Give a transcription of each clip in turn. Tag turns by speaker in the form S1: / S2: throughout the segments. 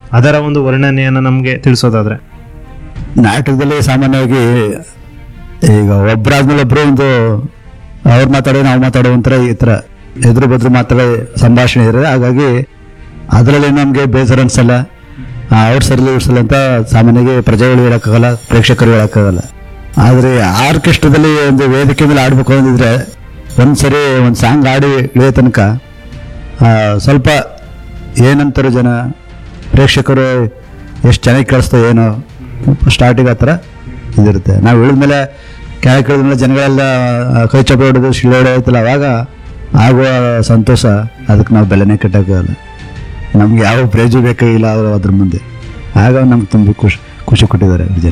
S1: ಅದರ ಒಂದು ವರ್ಣನೆಯನ್ನು ನಮಗೆ ತಿಳಿಸೋದಾದ್ರೆ
S2: ನಾಟಕದಲ್ಲಿ ಸಾಮಾನ್ಯವಾಗಿ ಈಗ ಒಬ್ಬರಾದ್ಮೇಲೆ ಒಬ್ರು ಒಂದು ಅವ್ರು ಮಾತಾಡೋ ನಾವು ಮಾತಾಡೋ ಒಂಥರ ಈ ಥರ ಎದುರು ಬದ್ರು ಮಾತಾಡೋ ಸಂಭಾಷಣೆ ಇದ್ರೆ ಹಾಗಾಗಿ ಅದರಲ್ಲಿ ನಮಗೆ ಬೇಸರ ಅನ್ಸಲ್ಲ ಅವ್ರು ಸರಿಲಿ ಇವ್ರು ಸರಿ ಅಂತ ಸಾಮಾನ್ಯವಾಗಿ ಪ್ರಜೆಗಳು ಹೇಳಕ್ಕಾಗಲ್ಲ ಪ್ರೇಕ್ಷಕರು ಹೇಳಕ್ಕಾಗಲ್ಲ ಆದರೆ ಆರ್ಕೆಸ್ಟ್ರಾದಲ್ಲಿ ಒಂದು ವೇದಿಕೆ ಮೇಲೆ ಆಡ್ಬೇಕು ಅಂದಿದ್ರೆ ಒಂದ್ಸರಿ ಒಂದು ಸಾಂಗ್ ಆಡಿ ಇಳಿಯೋ ತನಕ ಆ, ಸ್ವಲ್ಪ ಏನಂತಾರೆ ಜನ ಪ್ರೇಕ್ಷಕರು ಎಷ್ಟು ಚೆನ್ನಾಗಿ ಕೇಳಿಸ್ತೋ ಏನೋ ಸ್ಟಾರ್ಟಿಗೆ ಆ ಥರ ಇದಿರುತ್ತೆ ನಾವು ಇಳಿದ್ಮೇಲೆ ಕೆಳಗೆ ಇಳಿದ್ಮೇಲೆ ಜನಗಳೆಲ್ಲ ಆ, ಕೈ ಚಪ್ಪ ಹೊಡೋದು ಶಿಳ್ಳೆ ಹೊಡೆಯುತ್ತಲ್ಲ ಅವಾಗ ಆಗುವ ಸಂತೋಷ ಅದಕ್ಕೆ ನಾವು ಬೆಲೆನೇ ಕಟ್ಟೋಕ್ಕಾಗಲ್ಲ ನಮ್ಗೆ ಯಾವ ಪ್ರೈಜು ಬೇಕಾಗಿಲ್ಲ ಅವರು ಅದ್ರ ಮುಂದೆ ಆಗ ನಮ್ಗೆ ತುಂಬ ಖುಷಿ ಖುಷಿ ಕೊಟ್ಟಿದ್ದಾರೆ ಜನ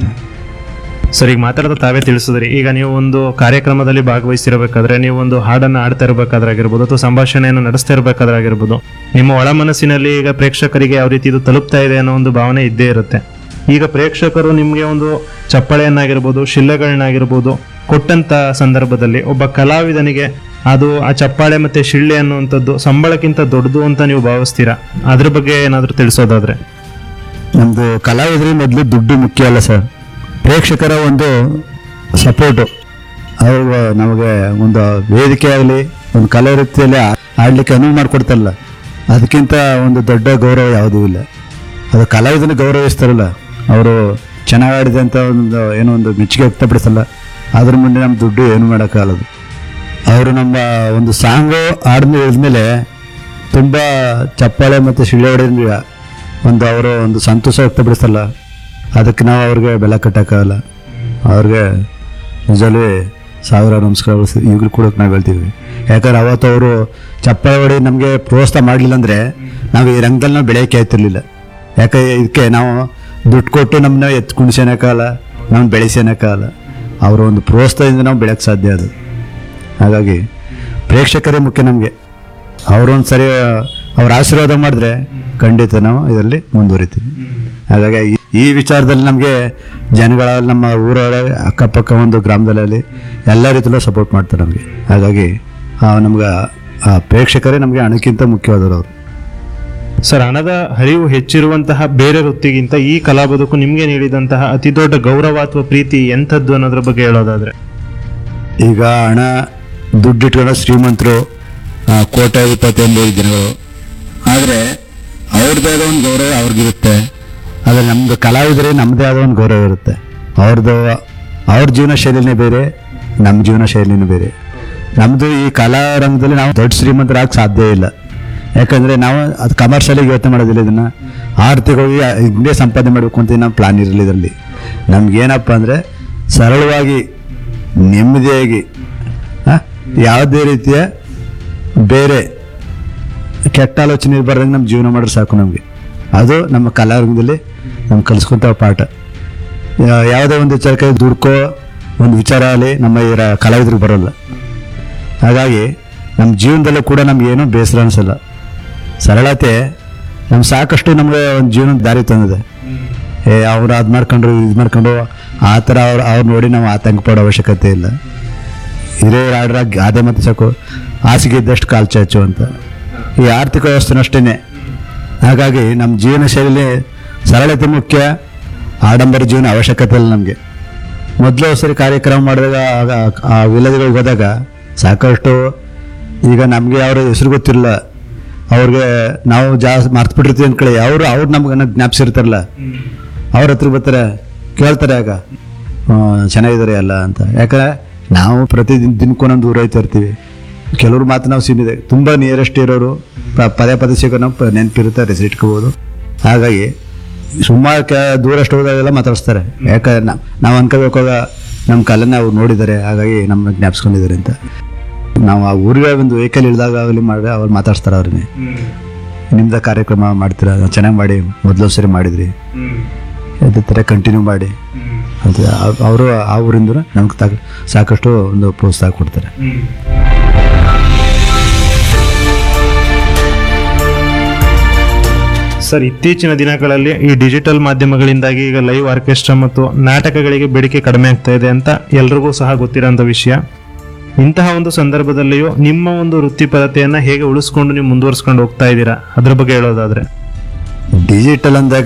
S1: ಸರ್ ಈಗ ಮಾತಾಡೋದು ತಾವೇ ತಿಳಿಸಿದ್ರಿ ಈಗ ನೀವು ಒಂದು ಕಾರ್ಯಕ್ರಮದಲ್ಲಿ ಭಾಗವಹಿಸಿರಬೇಕಾದ್ರೆ ನೀವು ಒಂದು ಹಾಡನ್ನು ಆಡ್ತಾ ಇರಬೇಕಾದ್ರೆ ಆಗಿರ್ಬೋದು ಅಥವಾ ಸಂಭಾಷಣೆಯನ್ನು ನಡೆಸ್ತಾ ಇರಬೇಕಾದ್ರೆ ಆಗಿರ್ಬೋದು ನಿಮ್ಮ ಒಳ ಮನಸ್ಸಿನಲ್ಲಿ ಈಗ ಪ್ರೇಕ್ಷಕರಿಗೆ ಯಾವ ರೀತಿ ಇದು ತಲುಪ್ತಾ ಇದೆ ಅನ್ನೋ ಒಂದು ಭಾವನೆ ಇದ್ದೇ ಇರುತ್ತೆ ಈಗ ಪ್ರೇಕ್ಷಕರು ನಿಮಗೆ ಒಂದು ಚಪ್ಪಳೆಯನ್ನಾಗಿರ್ಬೋದು ಶಿಳ್ಳೆಗಳನ್ನಾಗಿರ್ಬೋದು ಕೊಟ್ಟಂತ ಸಂದರ್ಭದಲ್ಲಿ ಒಬ್ಬ ಕಲಾವಿದನಿಗೆ ಅದು ಆ ಚಪ್ಪಾಳೆ ಮತ್ತೆ ಶಿಳ್ಳೆ ಅನ್ನುವಂಥದ್ದು ಸಂಬಳಕ್ಕಿಂತ ದೊಡ್ಡದು ಅಂತ ನೀವು ಭಾವಿಸ್ತೀರಾ ಅದ್ರ ಬಗ್ಗೆ ಏನಾದರೂ ತಿಳಿಸೋದಾದ್ರೆ
S2: ನಮ್ಮದು ಕಲಾವಿದರಿಗೆ ಮೊದಲು ದುಡ್ಡು ಮುಖ್ಯ ಅಲ್ಲ ಸರ್ ಪ್ರೇಕ್ಷಕರ ಒಂದು ಸಪೋರ್ಟು ಅವರು ನಮಗೆ ಒಂದು ವೇದಿಕೆ ಆಗಲಿ ಒಂದು ಕಲಾ ವೃತ್ತಿಯಲ್ಲಿ ಆ- ಆಡ್ಲಿಕ್ಕೆ ಅನುವು ಮಾಡಿಕೊಡ್ತಾರಲ್ಲ ಅದಕ್ಕಿಂತ ಒಂದು ದೊಡ್ಡ ಗೌರವ ಯಾವುದೂ ಇಲ್ಲ ಅದು ಕಲಾವಿದನ ಗೌರವಿಸ್ತಾರಲ್ಲ ಅವರು ಚೆನ್ನಾಗಿ ಆಡಿದೆ ಅಂತ ಒಂದು ಏನೋ ಒಂದು ಮೆಚ್ಚುಗೆ ವ್ಯಕ್ತಪಡಿಸಲ್ಲ ಅದ್ರ ಮುಂದೆ ನಮ್ಮ ದುಡ್ಡು ಏನು ಮಾಡೋಕ್ಕಾಗಲ್ಲ ಅವರು ನಮ್ಮ ಒಂದು ಸಾಂಗು ಆಡಿದ್ಮೇಲೆ ಇಳಿದ್ಮೇಲೆ ತುಂಬ ಚಪ್ಪಾಳೆ ಮತ್ತು ಶಿಳ್ಳೆ ಹೊಡೆದ್ಮೇಲೆ ಒಂದು ಅವರು ಒಂದು ಸಂತೋಷ ವ್ಯಕ್ತಪಡಿಸಲ್ಲ ಅದಕ್ಕೆ ನಾವು ಅವ್ರಿಗೆ ಬೆಲೆ ಕಟ್ಟೋಕ್ಕಾಗಲ್ಲ ಅವ್ರಿಗೆ ನಿಜವೇ ಸಾವಿರ ನಮಸ್ಕಾರಗಳು ಸ- ಈಗಲೂ ಕೂಡ ನಾವು ಹೇಳ್ತೀವಿ ಯಾಕಂದ್ರೆ ಅವತ್ತು ಅವರು ಚಪ್ಪಾಳೆ ಹೊಡಿ ನಮಗೆ ಪ್ರೋತ್ಸಾಹ ಮಾಡಲಿಲ್ಲ ಅಂದರೆ ನಾವು ಈ ರಂಗದಲ್ಲಿ ನಾವು ಬೆಳೆಯೋಕೆ ಆಯ್ತಿರ್ಲಿಲ್ಲ ಯಾಕೆ ಇದಕ್ಕೆ ನಾವು ದುಡ್ಡು ಕೊಟ್ಟು ನಮ್ಮನ್ನ ಎತ್ತು ಕುಣಿಸೋಣಕ್ಕಾಗಲ್ಲ ನಮ್ಮ ಬೆಳೆಸೋಣಕ್ಕಾಗಲ್ಲ ಅವರ ಒಂದು ಪ್ರೋತ್ಸಾಹದಿಂದ ನಾವು ಬೆಳೆಯೋಕ್ಕೆ ಸಾಧ್ಯ ಅದು ಹಾಗಾಗಿ ಪ್ರೇಕ್ಷಕರೇ ಮುಖ್ಯ ನಮಗೆ ಅವರೊಂದು ಸರಿ ಅವ್ರ ಆಶೀರ್ವಾದ ಮಾಡಿದ್ರೆ ಖಂಡಿತ ನಾವು ಇದರಲ್ಲಿ ಮುಂದುವರಿತೀವಿ ಹಾಗಾಗಿ ಈ- ಈ ವಿಚಾರದಲ್ಲಿ ನಮಗೆ ಜನಗಳ ನಮ್ಮ ಊರೊಳಗೆ ಅಕ್ಕಪಕ್ಕ ಒಂದು ಗ್ರಾಮದಲ್ಲಿ ಎಲ್ಲ ರೀತಿಯಲ್ಲೂ ಸಪೋರ್ಟ್ ಮಾಡ್ತಾರೆ ನಮಗೆ ಹಾಗಾಗಿ ನಮ್ಗೆ ಆ ಪ್ರೇಕ್ಷಕರೇ ನಮಗೆ ಹಣಕ್ಕಿಂತ ಮುಖ್ಯವಾದವರು ಅವರು
S1: ಸರ್ ಹಣದ ಹರಿವು ಹೆಚ್ಚಿರುವಂತಹ ಬೇರೆ ವೃತ್ತಿಗಿಂತ ಈ ಕಲಾ ಬದುಕು ನಿಮಗೆ ನೀಡಿದಂತಹ ಅತಿ ದೊಡ್ಡ ಗೌರವ ಅಥವಾ ಪ್ರೀತಿ ಎಂಥದ್ದು ಅನ್ನೋದ್ರ ಬಗ್ಗೆ ಹೇಳೋದಾದ್ರೆ
S2: ಈಗ ಹಣ ದುಡ್ಡಿಟ್ಕೊಂಡು ಶ್ರೀಮಂತರು ಆ, ಕೋಟ್ಯಾಧಿಪತಿ ಎಂಬುದು ಜನಗಳು ಆದರೆ ಅವ್ರದ್ದೇ ಆದ ಒಂದು ಗೌರವ ಅವ್ರಿಗಿರುತ್ತೆ ಆದರೆ ನಮ್ಮದು ಕಲಾವಿದರೆ ನಮ್ಮದೇ ಆದ ಒಂದು ಗೌರವ ಇರುತ್ತೆ ಅವ್ರದ್ದು ಅವ್ರ ಜೀವನ ಶೈಲಿನೇ ಬೇರೆ ನಮ್ಮ ಜೀವನ ಶೈಲಿನೇ ಬೇರೆ ನಮ್ಮದು ಈ ಕಲಾ ರಂಗದಲ್ಲಿ ನಾವು ದೊಡ್ಡ ಶ್ರೀಮಂತರಾಗಕ್ಕೆ ಸಾಧ್ಯ ಇಲ್ಲ ಯಾಕಂದರೆ ನಾವು ಅದು ಕಮರ್ಷಿಯಲಿಗೆ ಯೋಚನೆ ಮಾಡೋದಿಲ್ಲ ಇದನ್ನು ಆರ್ಥಿಕವಾಗಿ ಹಿಂಗೆ ಸಂಪಾದನೆ ಮಾಡಬೇಕು ಅಂತ ನಮ್ಮ ಪ್ಲಾನ್ ಇರಲಿಲ್ಲ ಇದರಲ್ಲಿ ನಮ್ಗೇನಪ್ಪ ಅಂದರೆ ಸರಳವಾಗಿ ನೆಮ್ಮದಿಯಾಗಿ ಆ, ಯಾವುದೇ ರೀತಿಯ ಬೇರೆ ಕೆಟ್ಟ ಆಲೋಚನೆ ಇರಬಾರ್ದಂಗೆ ನಮ್ಮ ಜೀವನ ಮಾಡಿದ್ರೆ ಸಾಕು ನಮಗೆ ಅದು ನಮ್ಮ ಕಲಾರಂಗದಲ್ಲಿ ನಮ್ಗೆ ಕಲಿಸ್ಕೊಂತ ಪಾಠ ಯಾ- ಯಾವುದೇ ಒಂದು ವಿಚಾರಕ್ಕೆ ದುಡ್ಕೋ ಒಂದು ವಿಚಾರ ಆಗಲಿ ನಮ್ಮ ಈ ರ- ಕಲಾವಿದ್ರಿಗೆ ಬರೋಲ್ಲ ಹಾಗಾಗಿ ನಮ್ಮ ಜೀವನದಲ್ಲೂ ಕೂಡ ನಮಗೇನು ಬೇಸರ ಅನಿಸಲ್ಲ ಸರಳತೆ ನಮ್ಮ ಸಾಕಷ್ಟು ನಮಗೆ ಒಂದು ಜೀವನದ ದಾರಿ ತಂದಿದೆ ಏ ಅವ್ರು ಅದು ಮಾಡ್ಕೊಂಡ್ರು ಇದು ಮಾಡ್ಕೊಂಡು ಆ ಥರ ಅವ್ರು ಅವ್ರು ನೋಡಿ ನಾವು ಆತಂಕ ಪಡೋ ಅವಶ್ಯಕತೆ ಇಲ್ಲ ಹಿರಿಯ ಆಡ್ರ ಗಾದೆ ಮತ್ತು ಸಾಕು ಹಾಸಿಗೆ ಇದ್ದಷ್ಟು ಕಾಲು ಚಾಚು ಅಂತ ಈ ಆರ್ಥಿಕ ವ್ಯವಸ್ಥೆನೂ ಅಷ್ಟೇ ಹಾಗಾಗಿ ನಮ್ಮ ಜೀವನ ಶೈಲಿ ಸರಳತೆ ಮುಖ್ಯ ಆಡಂಬರ ಜೀವನ ಅವಶ್ಯಕತೆ ಇಲ್ಲ ನಮಗೆ ಮೊದಲು ಸರಿ ಕಾರ್ಯಕ್ರಮ ಮಾಡಿದಾಗ ಆಗ ಆ ವಿಲೇಜ್ಗಳಿಗೆ ಹೋದಾಗ ಸಾಕಷ್ಟು ಈಗ ನಮಗೆ ಅವ್ರ ಹೆಸರು ಗೊತ್ತಿರಲ್ಲ ಅವ್ರಿಗೆ ನಾವು ಜಾಸ್ತಿ ಮರ್ತ್ಬಿಟ್ಟಿರ್ತೀವಿ ಅಂದ್ಕೊಳ್ಳಿ ಅವರು ಅವ್ರು ನಮ್ಗೆ ಜ್ಞಾಪಿಸಿರ್ತಾರಲ್ಲ ಅವ್ರ ಹತ್ರ ಬರ್ತಾರೆ ಕೇಳ್ತಾರೆ ಆಗ ಹ್ಮ್, ಚೆನ್ನಾಗಿದ್ದಾರೆ ಎಲ್ಲ ಅಂತ ಯಾಕಂದ್ರೆ ನಾವು ಪ್ರತಿ ದಿನ ದಿನಕ್ಕೊಂದೊಂದು ದೂರ ಹೋಯ್ತಾ ಇರ್ತೀವಿ ಕೆಲವ್ರು ಮಾತು ನಾವು ಸೀಮಿದೆ ತುಂಬ ನಿಯರೆಸ್ಟ್ ಇರೋರು ಪ- ಪದೇ ಪದೇ ಸಿಗೋ ನಾವು ಪ- ನೆನಪಿರುತ್ತೆ ರೆಸಿ ಇಟ್ಕೋಬೋದು ಹಾಗಾಗಿ ಸುಮಾರು ಕ ದೂರಷ್ಟು ಹೋದಾಗೆಲ್ಲ ಮಾತಾಡಿಸ್ತಾರೆ ಯಾಕಂದ್ರೆ ನಾ- ನಾವು ಅನ್ಕೋಬೇಕಾಗ ನಮ್ಮ ಕಲೆನ ಅವ್ರು ನೋಡಿದ್ದಾರೆ ಹಾಗಾಗಿ ನಮ್ಮನ್ನ ಜ್ಞಾಪಿಸ್ಕೊಂಡಿದ್ದಾರೆ ಅಂತ ನಾವು ಆ ಊರಿಗೆ ಒಂದು ವೆಹಿಕಲ್ ಇಳಿದಾಗ ಆಗಲಿ ಮಾಡಿ ಅವ್ರು ಮಾತಾಡ್ತಾರೆ ಅವ್ರನ್ನೇ ನಿಮ್ದ ಕಾರ್ಯಕ್ರಮ ಮಾಡ್ತೀರಾ ಚೆನ್ನಾಗಿ ಮಾಡಿ ಮೊದಲು ಸರಿ ಮಾಡಿದ್ರಿ ಅದೇ ಥರ ಕಂಟಿನ್ಯೂ ಮಾಡಿ ಅಂತ ಅವರು ಆ ಊರಿಂದ ನಮ್ಗೆ ತಾ ಸಾಕಷ್ಟು ಒಂದು ಪ್ರೋತ್ಸಾಹ ಕೊಡ್ತಾರೆ
S1: ಸರ್ ಇತ್ತೀಚಿನ ದಿನಗಳಲ್ಲಿ ಈ ಡಿಜಿಟಲ್ ಮಾಧ್ಯಮಗಳಿಂದಾಗಿ ಈಗ ಲೈವ್ ಆರ್ಕೆಸ್ಟ್ರಾ ಮತ್ತು ನಾಟಕಗಳಿಗೆ ಬೇಡಿಕೆ ಕಡಿಮೆ ಆಗ್ತಾ ಇದೆ ಅಂತ ಎಲ್ರಿಗೂ ಸಹ ಗೊತ್ತಿರೋಂಥ ವಿಷಯ ಇಂತಹ ಒಂದು ಸಂದರ್ಭದಲ್ಲಿಯೂ ನಿಮ್ಮ ಒಂದು ವೃತ್ತಿಪರತೆಯನ್ನ ಹೇಗೆ ಉಳಿಸ್ಕೊಂಡು ನೀವು ಮುಂದುವರಿಸ್ಕೊಂಡು ಹೋಗ್ತಾ ಇದ್ದೀರಾ ಅದ್ರ ಬಗ್ಗೆ ಹೇಳೋದಾದ್ರೆ
S2: ಡಿಜಿಟಲ್ ಅಂದಾಗ